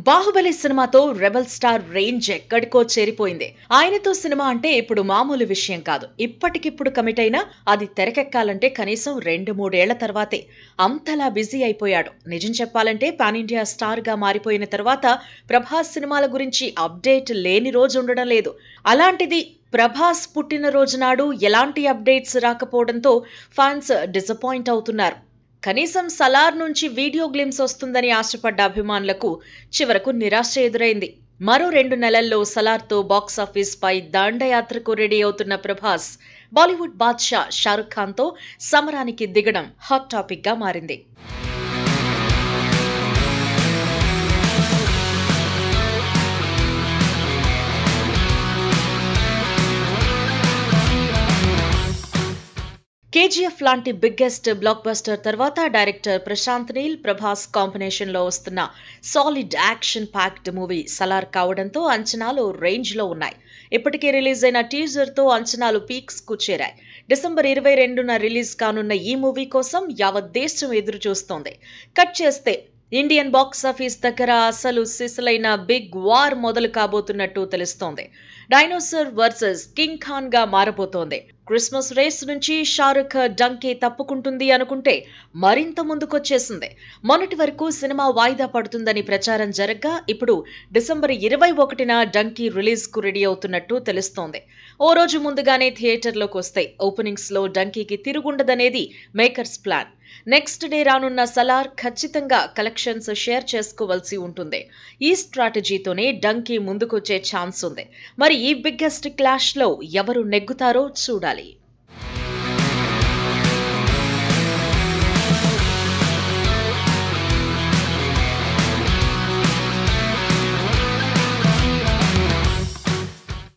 బాహుబలి సినిమాతో rebel star range ఎక్కడికో చేరిపోయింది ఆయనతో సినిమా అంటే ఇప్పుడు మామూలు విషయం కాదు ఇప్పటికిప్పుడు కమిట్ అయినా అది తెరకెక్కాలంటే కనీసం రెండు మూడేళ్ల తర్వాతే అంతలా బిజీ అయిపోయాడు నిజం చెప్పాలంటే పాన్ ఇండియా స్టార్ గా మారిపోయిన తర్వాత ప్రభాస్ సినిమాల గురించి అప్డేట్ లేని రోజు ఉండడం లేదు అలాంటిది ప్రభాస్ పుట్టినరోజు నాడు ఎలాంటి అప్డేట్స్ రాకపోవడంతో ఫ్యాన్స్ డిసప్పాయింట్ అవుతున్నారు కనీసం సలార్ నుంచి వీడియో గ్లిమ్స్ వస్తుందని ఆశపడ్డ అభిమానులకు చివరకు నిరాశ ఎదురైంది మరో రెండు నెలల్లో సలార్తో బాక్సాఫీస్ పై దండయాత్రకు రెడీ అవుతున్న ప్రభాస్ బాలీవుడ్ బాద్షా షారుఖ్ ఖాన్తో సమరానికి దిగడం హాట్ టాపిక్ గా మారింది కేజీఎఫ్ లాంటి బిగ్గెస్ట్ బ్లాక్ బస్టర్ తర్వాత డైరెక్టర్ ప్రశాంత్ నీల్ ప్రభాస్ కాంబినేషన్ లో వస్తున్న solid action packed movie Salaar కావడంతో అంచనాలు రేంజ్ లో ఉన్నాయి ఇప్పటికే రిలీజ్ అయిన టీజర్ తో అంచనాలు పీక్స్ కు చేరాయి డిసెంబర్ ఇరవై రెండున రిలీజ్ కానున్న ఈ మూవీ కోసం యావత్ దేశం ఎదురు చూస్తోంది కట్ చేస్తే ఇండియన్ బాక్స్ ఆఫీస్ దగ్గర అసలు సిసలైన బిగ్ వార్ మొదలు కాబోతున్నట్టు తెలుస్తోంది డైనోసర్ వర్సెస్ కింగ్ ఖాన్ గా మారబోతోంది క్రిస్మస్ రేస్ నుంచి షారుఖ్ డంకే తప్పుకుంటుంది అనుకుంటే మరింత ముందుకొచ్చేసింది మొన్నటి వరకు సినిమా వాయిదా పడుతుందని ప్రచారం జరగ్గా ఇప్పుడు డిసెంబర్ ఇరవై ఒకటిన డంకీ రిలీజ్ కు రెడీ అవుతున్నట్టు తెలుస్తోంది ఓ రోజు ముందుగానే థియేటర్లోకి వస్తాయి ఓపెనింగ్స్ లో డంకీకి తిరుగుండదనేది మేకర్స్ ప్లాన్ నెక్స్ట్ డే రానున్న సలార్ ఖచ్చితంగా కలెక్షన్స్ షేర్ చేసుకోవాల్సి ఉంటుంది ఈ స్ట్రాటజీతోనే డంకీ ముందుకొచ్చే ఛాన్స్ ఉంది మరి ఈ బిగ్గెస్ట్ క్లాష్ లో ఎవరు నెగ్గుతారో చూడాలి